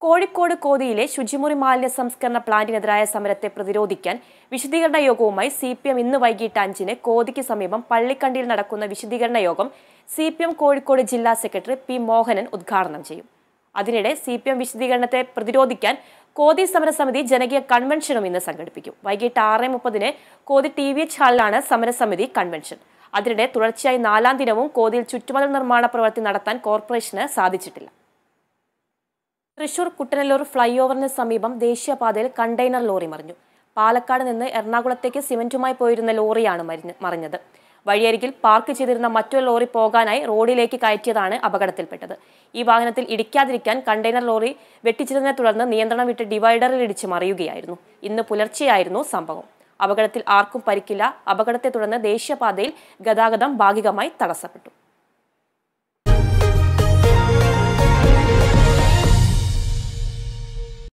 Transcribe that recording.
കോഴിക്കോട് കോതിയിലെ ശുചിമുറി മാലിന്യ സംസ്കരണ പ്ലാന്റിനെതിരായ സമരത്തെ പ്രതിരോധിക്കാൻ വിശദീകരണ യോഗവുമായി സി പി എം ഇന്ന് വൈകിട്ട് അഞ്ചിന് കോതിക്ക് സമീപം പള്ളിക്കണ്ടിയിൽ നടക്കുന്ന വിശദീകരണ യോഗം സി പി എം കോഴിക്കോട് ജില്ലാ സെക്രട്ടറി പി മോഹനൻ ഉദ്ഘാടനം ചെയ്യും അതിനിടെ സി പി എം വിശദീകരണത്തെ പ്രതിരോധിക്കാൻ കോതി സമരസമിതി ജനകീയ കൺവെൻഷനും ഇന്ന് സംഘടിപ്പിക്കും വൈകിട്ട് ആറ് മുപ്പതിന് കോതി ടി വി എച്ച് ഹാളിലാണ് സമരസമിതി കൺവെൻഷൻ അതിനിടെ തുടർച്ചയായി നാലാം ദിനവും കോതിയിൽ ചുറ്റുമതിൽ നിർമ്മാണ പ്രവൃത്തി നടത്താൻ കോർപ്പറേഷന് സാധിച്ചിട്ടില്ല തൃശൂർ കുട്ടനല്ലൂർ ഫ്ലൈ ഓവറിന് സമീപം ദേശീയപാതയിൽ കണ്ടെയ്നർ ലോറി മറിഞ്ഞു പാലക്കാട് നിന്ന് എറണാകുളത്തേക്ക് സിമന്റുമായി പോയിരുന്ന ലോറിയാണ് മരിഞ്ഞ് മറിഞ്ഞത് വഴിയരികിൽ പാർക്ക് ചെയ്തിരുന്ന മറ്റൊരു ലോറി പോകാനായി റോഡിലേക്ക് കയറ്റിയതാണ് അപകടത്തിൽപ്പെട്ടത് ഈ വാഹനത്തിൽ ഇടിക്കാതിരിക്കാൻ കണ്ടെയ്നർ ലോറി വെട്ടിച്ചതിനെ തുടർന്ന് നിയന്ത്രണം വിട്ട് ഡിവൈഡറിൽ ഇടിച്ച് മറിയുകയായിരുന്നു ഇന്ന് പുലർച്ചെയായിരുന്നു സംഭവം അപകടത്തിൽ ആർക്കും പരിക്കില്ല അപകടത്തെ തുടർന്ന് ദേശീയപാതയിൽ ഗതാഗതം ഭാഗികമായി തടസ്സപ്പെട്ടു